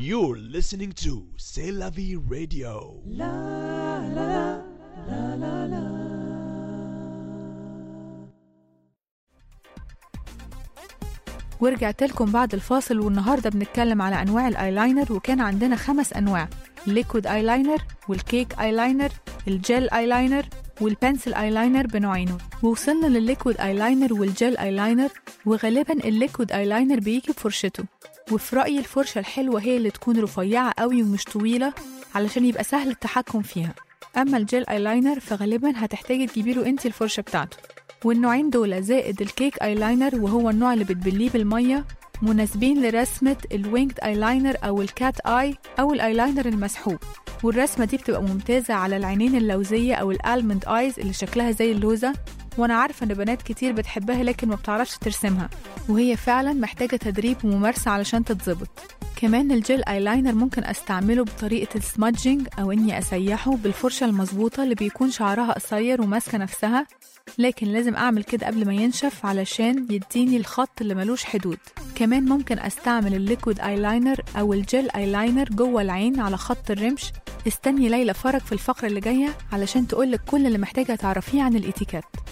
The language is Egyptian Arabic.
You're listening to C'est la vie radio. ورجعت لكم بعد الفاصل والنهارده بنتكلم على انواع الايلاينر وكان عندنا خمس انواع الليكويد ايلاينر والكيك ايلاينر الجel ايلاينر والبنسل ايلاينر بنوعينه ووصلنا للليكويد ايلاينر والجel ايلاينر وغالبا الليكويد ايلاينر بيجي بفرشته وفي رأيي الفرشة الحلوة هي اللي تكون رفيعة قوي ومش طويلة علشان يبقى سهل التحكم فيها أما الجel ايلاينر فغالبا هتحتاجي تجيبيله انتي الفرشة بتاعته والنوعين دول زائد الكيك ايلاينر وهو النوع اللي بتبليه بالمية مناسبين لرسمة الوينجد ايلاينر أو الكات اي أو الايلاينر المسحوب والرسمة دي بتبقى ممتازة على العينين اللوزية أو الالمند ايز اللي شكلها زي اللوزة وأنا عارفة إن بنات كتير بتحبها لكن ما بتعرفش ترسمها وهي فعلا محتاجة تدريب وممارسة علشان تتظبط كمان الجل ايلاينر ممكن استعمله بطريقة السمادجينج او اني اسيحه بالفرشة المظبوطة اللي بيكون شعرها قصير وماسكة نفسها لكن لازم اعمل كده قبل ما ينشف علشان يديني الخط اللي ملوش حدود كمان ممكن استعمل الليكويد ايلاينر او الجل ايلاينر جوه العين على خط الرمش استني ليلى فرج في الفقرة اللي جاية علشان تقولك كل اللي محتاجة تعرفيه عن الاتيكيت